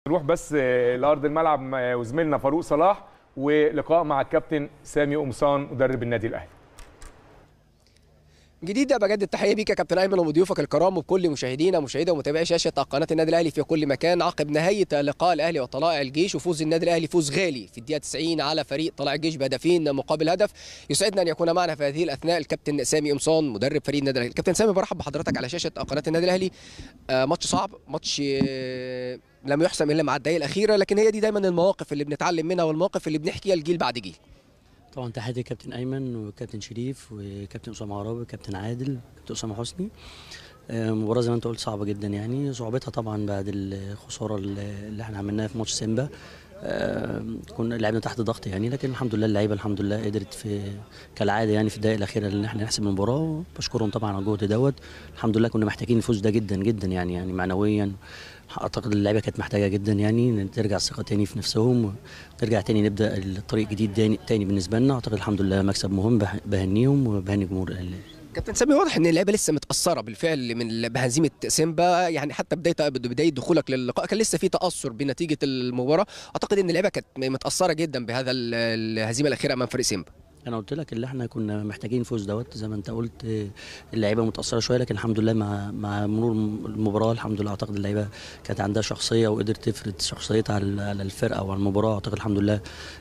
نروح بس لارض الملعب وزميلنا فاروق صلاح ولقاء مع الكابتن سامي قمصان مدرب النادي الاهلي جديدة بجد التحية بيك يا كابتن أيمن وضيوفك الكرام وبكل مشاهدينا ومشاهدة ومتابعي شاشة قناة النادي الأهلي في كل مكان عقب نهاية لقاء الأهلي وطلائع الجيش وفوز النادي الأهلي فوز غالي في الدقيقة 90 على فريق طلائع الجيش بهدفين مقابل هدف يسعدنا أن يكون معنا في هذه الأثناء الكابتن سامي قمصان مدرب فريق النادي الأهلي كابتن سامي برحب بحضرتك على شاشة قناة النادي الأهلي آه ماتش صعب ماتش آه لم يحسم إلا مع الدقائق الأخيرة لكن هي دي دايما المواقف اللي بنتعلم منها والمواقف اللي بنحكيها الجيل بعد جيل طبعا تحياتي كابتن ايمن وكابتن شريف وكابتن اسامه عرابي وكابتن عادل وكابتن اسامه حسني مباراه زي ما انت قلت صعبه جدا يعني صعوبتها طبعا بعد الخساره اللي احنا عملناها في ماتش سيمبا كنا لعبنا تحت ضغط يعني لكن الحمد لله اللعيبه الحمد لله قدرت في كالعاده يعني في الدقائق الاخيره ان احنا نحسم المباراه بشكرهم طبعا على الجهد دوت الحمد لله كنا محتاجين الفوز ده جدا جدا يعني يعني معنويا اعتقد اللعيبه كانت محتاجه جدا يعني ترجع الثقه تاني في نفسهم وترجع تاني نبدا الطريق جديد تاني, تاني بالنسبه لنا اعتقد الحمد لله مكسب مهم بهنيهم وبهني جمهور الاهلي كابتن سامي واضح ان اللعيبه لسه متاثره بالفعل من بهزيمه سيمبا يعني حتى بدايه بدايه دخولك للقاء كان لسه في تاثر بنتيجه المباراه اعتقد ان اللعيبه كانت متاثره جدا بهذا الهزيمه الاخيره امام فريق سيمبا انا قلت لك اللي احنا كنا محتاجين فوز دوت زي ما انت قلت اللعيبه متاثره شويه لكن الحمد لله مع مع مرور المباراه الحمد لله اعتقد اللعيبه كانت عندها شخصيه وقدرت تفرض شخصيتها على الفرقه وعلى المباراه اعتقد الحمد لله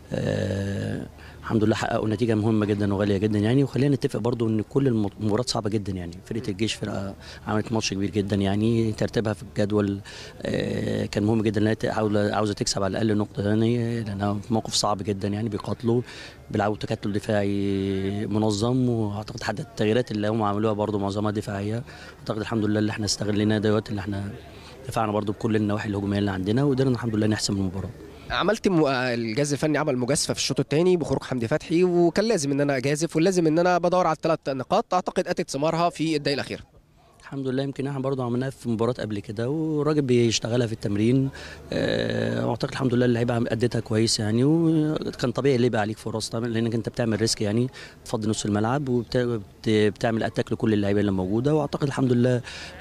آه الحمد لله حققوا نتيجه مهمه جدا وغاليه جدا يعني وخلينا نتفق برضو ان كل المباريات صعبه جدا يعني فرقه الجيش فرقه عملت ماتش كبير جدا يعني ترتيبها في الجدول آه كان مهم جدا انها عاوزه تكسب على الاقل نقطه ثانيه لانها في موقف صعب جدا يعني بيقاتلوا بيلعبوا تكتل دفاعي منظم واعتقد حتى التغييرات اللي هم عملوها برضو معظمها دفاعيه اعتقد الحمد لله اللي احنا استغليناه دوت اللي احنا دفعنا برضو بكل النواحي الهجوميه اللي عندنا وقدرنا الحمد لله نحسم المباراه عملت م... الجهاز الفني عمل مجازفه في الشوط الثاني بخروج حمدي فتحي وكان لازم ان انا اجازف ولازم ان انا بدور على الثلاث نقاط اعتقد اتت ثمارها في الدقيقه الاخيره الحمد لله يمكن احنا برضه عملناها في مباراه قبل كده والراجل بيشتغلها في التمرين واعتقد الحمد لله اللعيبه اديتها كويس يعني وكان طبيعي اللي يبقى عليك فرص طبعا لانك انت بتعمل ريسك يعني تفضي نص الملعب وبتعمل اتاك لكل اللعيبه اللي موجوده واعتقد الحمد لله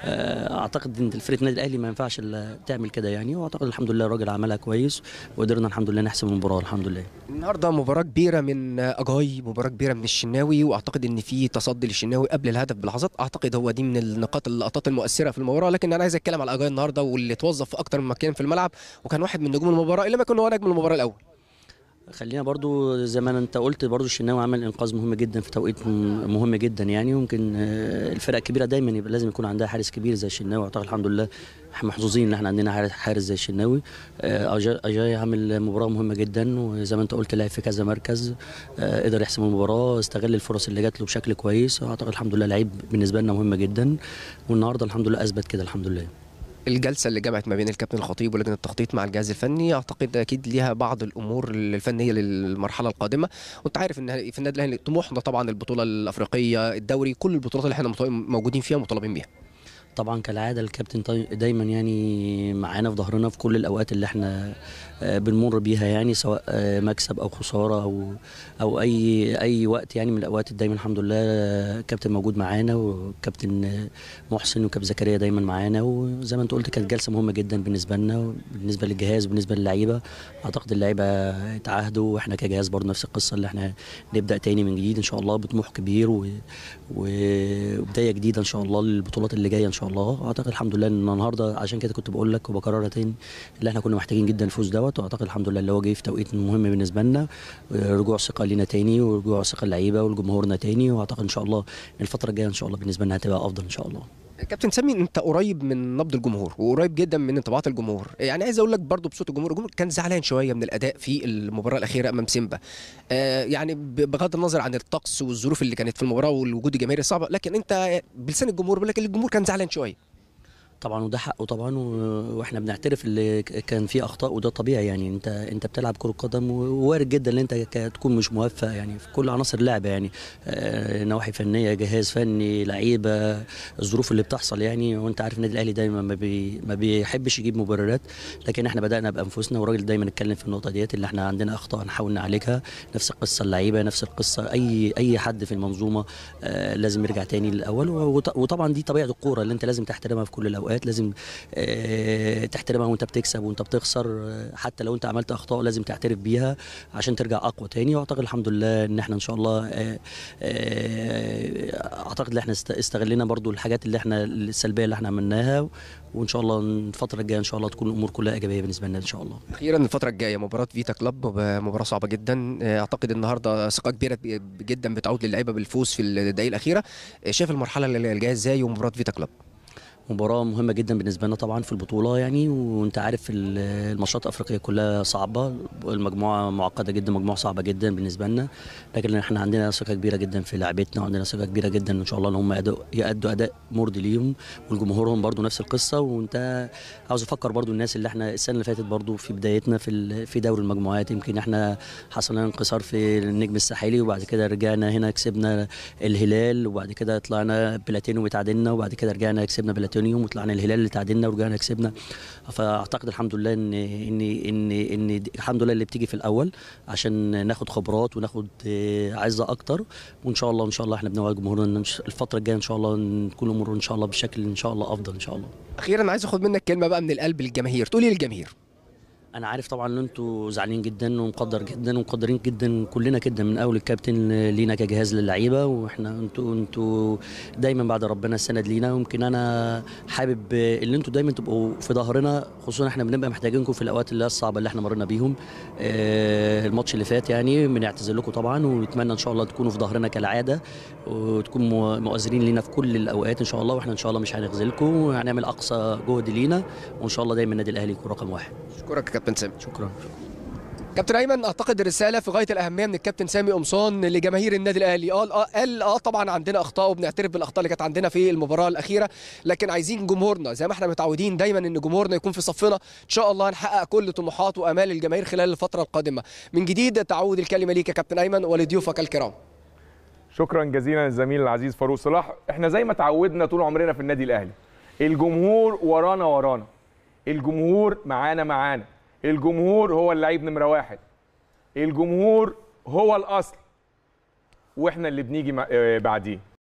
اعتقد ان فرقه النادي الاهلي ما ينفعش الا تعمل كده يعني واعتقد الحمد لله الراجل عملها كويس وقدرنا الحمد لله نحسم المباراه الحمد لله النهارده مباراه كبيره من اجاي مباراه كبيره من الشناوي واعتقد ان في تصدي للشناوي قبل الهدف بلحظات اعتقد هو دي من النقاط اللقطات المؤثره في المباراه لكن انا عايز اتكلم على اجاي النهارده واللي توظف في اكتر من مكان في الملعب وكان واحد من نجوم المباراه الا ما يكون هو نجم المباراه الاول خلينا برضو زي ما انت قلت برضو الشناوي عمل انقاذ مهم جدا في توقيت مهم جدا يعني ممكن الفرق الكبيره دايما يبقى لازم يكون عندها حارس كبير زي الشناوي اعتقد الحمد لله احنا محظوظين ان احنا عندنا حارس زي الشناوي اجاي عامل مباراه مهمه جدا وزي ما انت قلت لعب في كذا مركز قدر يحسم المباراه استغل الفرص اللي جات له بشكل كويس اعتقد الحمد لله لعيب بالنسبه لنا مهم جدا والنهارده الحمد لله اثبت كده الحمد لله الجلسه اللي جمعت ما بين الكابتن الخطيب ولجنه التخطيط مع الجهاز الفني اعتقد اكيد ليها بعض الامور الفنيه للمرحله القادمه وانت عارف ان في النادي الاهلي طموحنا طبعا البطوله الافريقيه الدوري كل البطولات اللي احنا موجودين فيها مطالبين بيها طبعا كالعاده الكابتن دايما يعني معانا في ظهرنا في كل الاوقات اللي احنا بنمر بيها يعني سواء مكسب او خساره او او اي اي وقت يعني من الاوقات دايما الحمد لله الكابتن موجود معانا وكابتن محسن وكابتن زكريا دايما معانا وزي ما انت قلت كانت جلسه مهمه جدا بالنسبه لنا بالنسبه للجهاز وبالنسبه للعيبه اعتقد اللعيبه اتعاهدوا واحنا كجهاز برضه نفس القصه اللي احنا نبدا تاني من جديد ان شاء الله بطموح كبير و... وبدايه جديده ان شاء الله للبطولات اللي جايه ان شاء الله اعتقد الحمد لله ان النهارده عشان كده كنت بقول لك وبكررها تاني اللي احنا كنا محتاجين جدا الفوز دوت واعتقد الحمد لله اللي هو جه في توقيت مهم بالنسبه لنا رجوع ثقه لينا تاني ورجوع ثقه اللعيبه ولجمهورنا تاني واعتقد ان شاء الله الفتره الجايه ان شاء الله بالنسبه لنا هتبقى افضل ان شاء الله كابتن سامي انت قريب من نبض الجمهور وقريب جدا من انطباعات الجمهور يعني عايز اقول لك برضو بصوت الجمهور الجمهور كان زعلان شويه من الاداء في المباراه الاخيره امام سيمبا آه يعني بغض النظر عن الطقس والظروف اللي كانت في المباراه والوجود الجماهيري الصعبه لكن انت بلسان الجمهور بيقول لك الجمهور كان زعلان شويه طبعا وده حقه طبعا واحنا بنعترف اللي كان فيه اخطاء وده طبيعي يعني انت انت بتلعب كره قدم ووارد جدا ان انت تكون مش موفق يعني في كل عناصر اللعبه يعني آه نواحي فنيه جهاز فني لعيبه الظروف اللي بتحصل يعني وانت عارف النادي الاهلي دايما ما, بي ما بيحبش يجيب مبررات لكن احنا بدانا بانفسنا والراجل دايما اتكلم في النقطه ديت اللي احنا عندنا اخطاء نحاول نعالجها نفس القصه اللعيبه نفس القصه اي اي حد في المنظومه آه لازم يرجع تاني للاول وطبعا دي طبيعه الكوره اللي انت لازم تحترمها في كل الاوقات الاوقات لازم آه، تحترمها وانت بتكسب وانت بتخسر آه، حتى لو انت عملت اخطاء لازم تعترف بيها عشان ترجع اقوى تاني واعتقد الحمد لله ان احنا ان شاء الله آه، آه، اعتقد ان احنا است- استغلينا برضو الحاجات اللي احنا السلبيه اللي احنا عملناها وان شاء الله الفتره الجايه ان شاء الله تكون الامور كلها ايجابيه بالنسبه لنا ان شاء الله اخيرا الفتره الجايه مباراه فيتا كلوب مباراه صعبه جدا اعتقد النهارده ثقه كبيره جدا بتعود للعيبه بالفوز في الدقائق الاخيره شايف المرحله اللي الجايه ازاي ومباراه فيتا كلوب مباراة مهمة جدا بالنسبة لنا طبعا في البطولة يعني وانت عارف ال- الماتشات الأفريقية كلها صعبة المجموعة معقدة جدا مجموعة صعبة جدا بالنسبة لنا لكن احنا عندنا ثقة كبيرة جدا في لعيبتنا وعندنا ثقة كبيرة جدا ان شاء الله ان هم يأدوا, يأدوا أداء مرضي ليهم والجمهورهم برضو نفس القصة وانت عاوز افكر برضو الناس اللي احنا السنة اللي فاتت برضو في بدايتنا في ال- في دوري المجموعات يمكن احنا حصل لنا انكسار في النجم الساحلي وبعد كده رجعنا هنا كسبنا الهلال وبعد كده طلعنا بلاتينيوم وتعادلنا وبعد كده رجعنا كسبنا بلاتينيوم وطلعنا الهلال اللي تعادلنا ورجعنا كسبنا فاعتقد الحمد لله ان ان ان ان دي- الحمد لله اللي بتيجي في الاول عشان ناخد خبرات وناخد آه، عزه اكتر وان شاء الله ان شاء الله احنا بنوعد جمهورنا ان إن- الفتره الجايه ان شاء الله نكون الامور ان شاء الله بشكل ان شاء الله افضل ان شاء الله اخيرا عايز اخد منك كلمه بقى من القلب للجماهير تقولي للجماهير انا عارف طبعا ان انتوا زعلانين جدا ومقدر جدا ومقدرين جدا كلنا جدا من اول الكابتن لينا كجهاز للعيبه واحنا انتوا انتوا دايما بعد ربنا السند لينا ويمكن انا حابب ان انتوا دايما تبقوا في ظهرنا خصوصا احنا بنبقى محتاجينكم في الاوقات اللي هي الصعبه اللي احنا مرينا بيهم آه، الماتش اللي فات يعني بنعتذر لكم طبعا ونتمنى ان شاء الله تكونوا في ظهرنا كالعاده وتكونوا مؤازرين لينا في كل الاوقات ان شاء الله واحنا ان شاء الله مش هنخذلكم وهنعمل اقصى جهد لينا وان شاء الله دايما النادي الاهلي يكون رقم واحد اشكرك يا كابتن سامي شكرا كابتن ايمن اعتقد الرساله في غايه الاهميه من الكابتن سامي قمصان لجماهير النادي الاهلي قال اه قال اه طبعا عندنا اخطاء وبنعترف بالاخطاء اللي كانت عندنا في المباراه الاخيره لكن عايزين جمهورنا زي ما احنا متعودين دايما ان جمهورنا يكون في صفنا ان شاء الله نحقق كل طموحات وامال الجماهير خلال الفتره القادمه من جديد تعود الكلمه ليك يا كابتن ايمن ولضيوفك الكرام شكرا جزيلا للزميل العزيز فاروق صلاح احنا زي ما تعودنا طول عمرنا في النادي الاهلي الجمهور ورانا ورانا الجمهور معانا معانا الجمهور هو اللعيب نمره واحد الجمهور هو الاصل واحنا اللي بنيجي مع- آه، بعديه